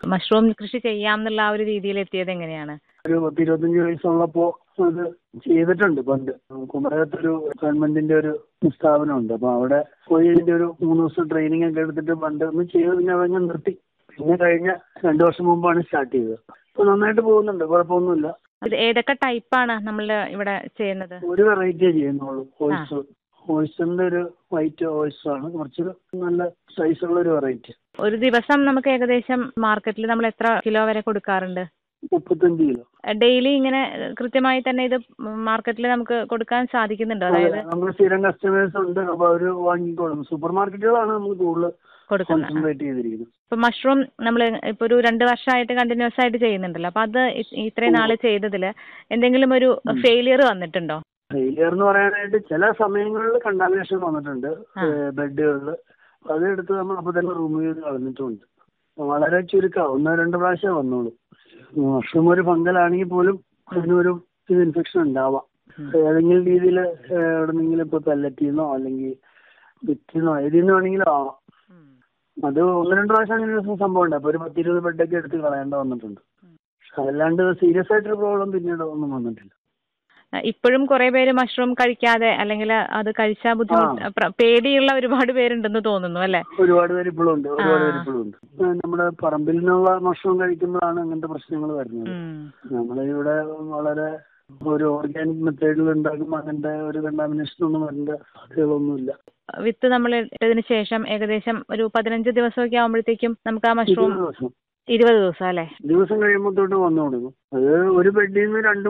Mushroom കൃഷി ചെയ്യാം എന്നുള്ള ആ ഒരു രീതിയിൽ എത്തിയത് എങ്ങനെയാണ് ഒരു പത്ത് ഇരുപത്തഞ്ച് വയസ്സുള്ളപ്പോ അത് ചെയ്തിട്ടുണ്ട് പണ്ട് കുമരകത്തൊരു ഗവൺമെന്റിന്റെ ഒരു സ്ഥാപനമുണ്ട് അപ്പൊ അവിടെ പോയി അതിന്റെ ഒരു മൂന്ന് ദിവസം ട്രെയിനിങ് ഒക്കെ എടുത്തിട്ട് പണ്ട് ഒന്ന് ചെയ്ത് പിന്നെ അതങ്ങ് നിർത്തി പിന്നെ കഴിഞ്ഞ രണ്ടു വർഷം മുമ്പാണ് സ്റ്റാർട്ട് ചെയ്തത് ഇപ്പൊ നന്നായിട്ട് പോകുന്നുണ്ട് കുഴപ്പമൊന്നുമില്ല ഇത് ഏതൊക്കെ ടൈപ്പാണ് നമ്മൾ ഇവിടെ ചെയ്യുന്നത് ഒരു വെറൈറ്റിയേ ചെയ്യുന്നുള്ളൂ ഓയിസ്റ്റർ ഓയിസ്റ്ററിന്റെ ഒരു വൈറ്റ് ഓയിസ്റ്റർ ആണ് കുറച്ച് നല്ല സൈസുള്ള ഒരു വെറൈറ്റി ഒരു ദിവസം നമുക്ക് ഏകദേശം മാർക്കറ്റിൽ നമ്മൾ എത്ര കിലോ വരെ കൊടുക്കാറുണ്ട് മുപ്പത്തഞ്ച് കിലോ ഡെയിലി ഇങ്ങനെ കൃത്യമായി തന്നെ ഇത് മാർക്കറ്റിൽ നമുക്ക് കൊടുക്കാൻ സാധിക്കുന്നുണ്ടോ അതായത് നമ്മൾ സ്ഥിരം കസ്റ്റമേഴ്സ് ഉണ്ട് അപ്പൊ അവര് വാങ്ങിക്കോളും സൂപ്പർ മാർക്കറ്റുകളാണ് നമ്മൾ കൂടുതൽ കൊടുക്കുന്നത് കോൺസെൻട്രേറ്റ് ചെയ്തിരിക്കുന്നത് ഇപ്പൊ മഷ്റൂം നമ്മൾ ഇപ്പൊ ഒരു രണ്ട് വർഷമായിട്ട് കണ്ടിന്യൂസ് ആയിട്ട് ചെയ്യുന്നുണ്ടല്ലോ അപ്പൊ അത് ഇ- ഇത്രയും നാള് ചെയ്തതിൽ എന്തെങ്കിലും ഒരു ഫെയിലിയർ വന്നിട്ടുണ്ടോ ഫെയിലിയർ എന്ന് പറയാനായിട്ട് ചില സമയങ്ങളിൽ കണ്ടാമിനേഷൻ വന്നിട്ടുണ്ട് ആ. ബെഡുകളിൽ അതെടുത്ത് നമ്മൾ അപ്പൊ തന്നെ റിമൂവ് ചെയ്ത് കളഞ്ഞിട്ടുണ്ട് വളരെ ചുരുക്കം ഒന്നോ രണ്ടോ പ്രാവശ്യം വന്നോളൂ മഷ്റൂം ഒരു ഫംഗലാണെങ്കിൽ പോലും അതിനൊരു ഇത് ഇൻഫെക്ഷൻ ഉണ്ടാവാം ഏതെങ്കിലും രീതിയിൽ എവിടെന്നെങ്കിലും ഇപ്പൊ പെല്ലറ്റിന്നോ അല്ലെങ്കിൽ വിറ്റിന്നോ ഏതിൽ നിന്ന് വേണമെങ്കിലും ആവാം അത് ഒന്ന് രണ്ട് പ്രാവശ്യം അങ്ങനെ ഒരു സംഭവം ഉണ്ട് അപ്പൊ ഒരു പത്തിരുപത് ബെഡൊക്കെ എടുത്ത് കളയേണ്ട വന്നിട്ടുണ്ട് പക്ഷെ അതല്ലാണ്ട് സീരിയസ് ആയിട്ടൊരു പ്രോബ്ലം പിന്നീട് ഒന്നും വന്നിട്ടില്ല ഇപ്പോഴും കുറെ പേര് മഷ്റൂം കഴിക്കാതെ അല്ലെങ്കിൽ അത് കഴിച്ചാൽ ബുദ്ധിമുട്ട് പ്ര- പേടിയുള്ള ഒരുപാട് പേരുണ്ടെന്ന് തോന്നുന്നു അല്ലെ ഒരുപാട് പേര് ഇപ്പോഴും ഉണ്ട് ഒരുപാട് ആ. പേര് ഇപ്പോഴും ഉണ്ട് ഏഹ് നമ്മുടെ പറമ്പിൽ നിന്നുള്ള ഭക്ഷണം കഴിക്കുമ്പോഴാണ് അങ്ങനത്തെ പ്രശ്നങ്ങൾ വരുന്നത് നമ്മളിവിടെ വളരെ ഒരു ഓർഗാനിക് മെത്തേഡിൽ ഉണ്ടാക്കുമ്പോൾ അങ്ങനത്തെ ഒരു കണ്ടാമിനേഷൻ ഒന്നും വരേണ്ട സാധ്യതകളൊന്നുമില്ല വിത്ത് നമ്മൾ ഇട്ടതിന് ശേഷം ഏകദേശം ഒരു പതിനഞ്ച് ദിവസമൊക്കെ ആകുമ്പോഴത്തേക്കും നമുക്ക് ആ മഷ്റൂം ഇരുപത് ദിവസം ഇരുപത് ദിവസം അല്ലേ ദിവസം കഴിയുമ്പോൾ തൊട്ട് വന്നു തുടങ്ങും അത് ഒരു ബെഡിൽ നിന്ന് രണ്ട്